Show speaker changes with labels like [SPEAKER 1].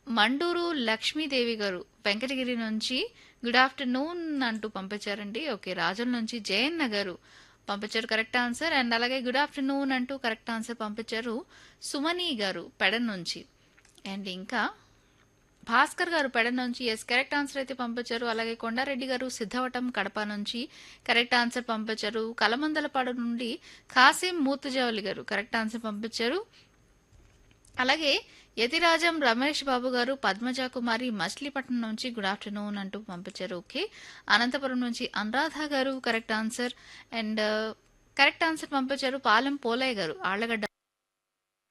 [SPEAKER 1] మండూరు లక్ష్మీదేవి గారు వెంకటగిరి నుంచి good afternoon అంటూ పంపించారండి ఓకే రాజుల నుంచి జయన్న గారు పంపించారు కరెక్ట్ ఆన్సర్ అండ్ అలాగే గుడ్ ఆఫ్టర్నూన్ అంటూ కరెక్ట్ ఆన్సర్ పంపించారు సుమని గారు పెడన్ నుంచి అండ్ ఇంకా భాస్కర్ గారు పెడ నుంచి ఎస్ కరెక్ట్ ఆన్సర్ అయితే పంపించారు అలాగే కొండారెడ్డి గారు సిద్ధవటం కడప నుంచి కరెక్ట్ ఆన్సర్ పంపించారు కలమందలపాడు నుండి కాసిం మూతుజావలి గారు కరెక్ట్ ఆన్సర్ పంపించారు అలాగే యతిరాజం రమేష్ బాబు గారు పద్మజ కుమారి మచిలీపట్నం నుంచి గుడ్ ఆఫ్టర్నూన్ అంటూ పంపించారు ఓకే అనంతపురం నుంచి అనురాధ గారు correct answer and correct answer పంపించారు పాలెం పోలయ్య గారు ఆళ్లగడ్డ